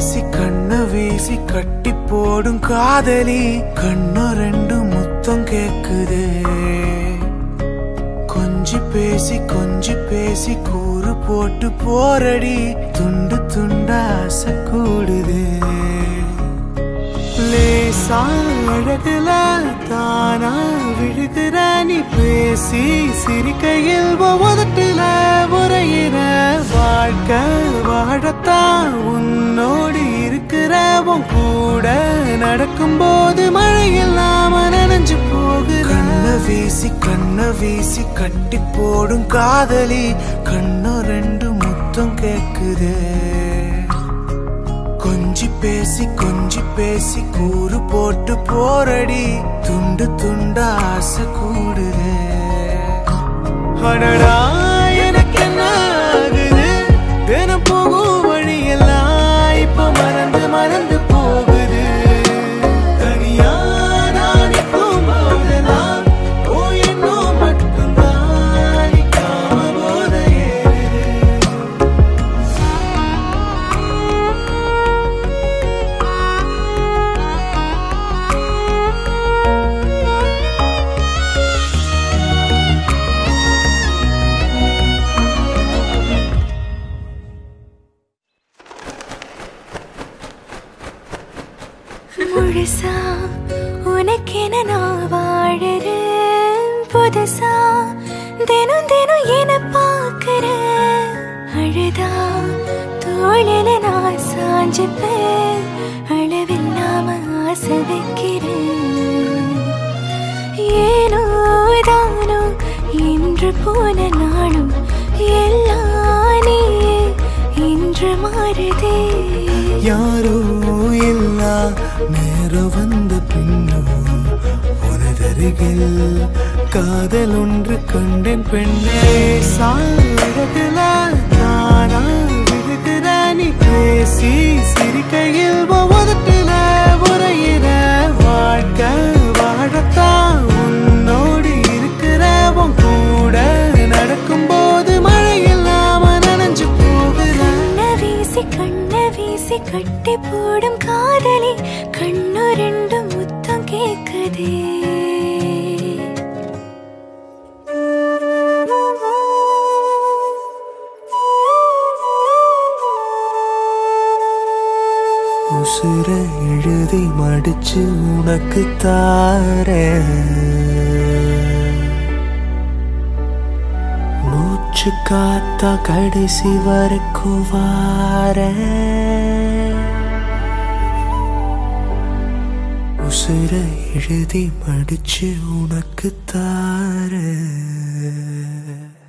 வீசி கண்ண வீசி கட்டி போடும் காதலி கண்ணு ரெண்டு முத்தம் கேக்குதே கொஞ்சி பேசி கொஞ்சி பேசி கூறு போட்டு போரடி துண்டு துண்டா ஆசை கூடுதே லேசா அழகுல தானா விழுகிற நீ பேசி சிரிக்கையில் உதட்டுல உரையிற வாழ்க்கை வாழத்தான் உன்னோடு இருக்கிற உன் கூட நடக்கும்போது மழையில் நாம நனைஞ்சு போகுற கண்ண வீசி கண்ண வீசி கட்டி போடும் காதலி கண்ணு ரெண்டு முத்தம் கேக்குதே கொஞ்சி பேசி கொஞ்சி பேசி கூறு போட்டு போரடி துண்டு துண்டா ஆசை கூடுதே அடடா எனக்கு என்ன ஆகுது தினம் போகும் வழியெல்லாம் இப்ப மறந்து மறந்து போகுது தனியா நான் நிற்கும் போதெல்லாம் ஓ எண்ணம் மட்டும்தான் நிற்காம போத ஏறுது முழுசா உனக்கென நான் வாழறேன் புதுசா தினம் தினம் என பார்க்கிறேன் அழுதா தோழில நான் சாஞ்சுப்பேன் அளவில்லாம ஆசை வைக்கிறேன் ஏனோ தானோ இன்று போன நாளும் எல்லாம் நீயே இன்று மாறுதே யாரோ இல்லா நேரம் வந்த பின்னோ உனதருகில் காதல் ஒன்று கண்டேன் பெண்ணே சாழகுல நானா விழுகிற நீ பேசி சிரிக்கையில் உதட்டுல உரையிற வாழ்க்கை வாழத்தான் உன்னோடு இருக்கிற உன் கூட நடக்கும்போது மழையில் நாம நனைஞ்சு போகிற கண்ண வீசி கண்ண வீசி கட்டி போடும் காதலி கண்ணு ரெண்டு முத்தம் கேக்குதே உசுர எழுதி மடிச்சு உனக்கு தாரேன் மூச்சு காத்தா கடைசி வரைக்கும் வாரேன் உசுர எழுதி மடிச்சு உனக்கு தாரேன்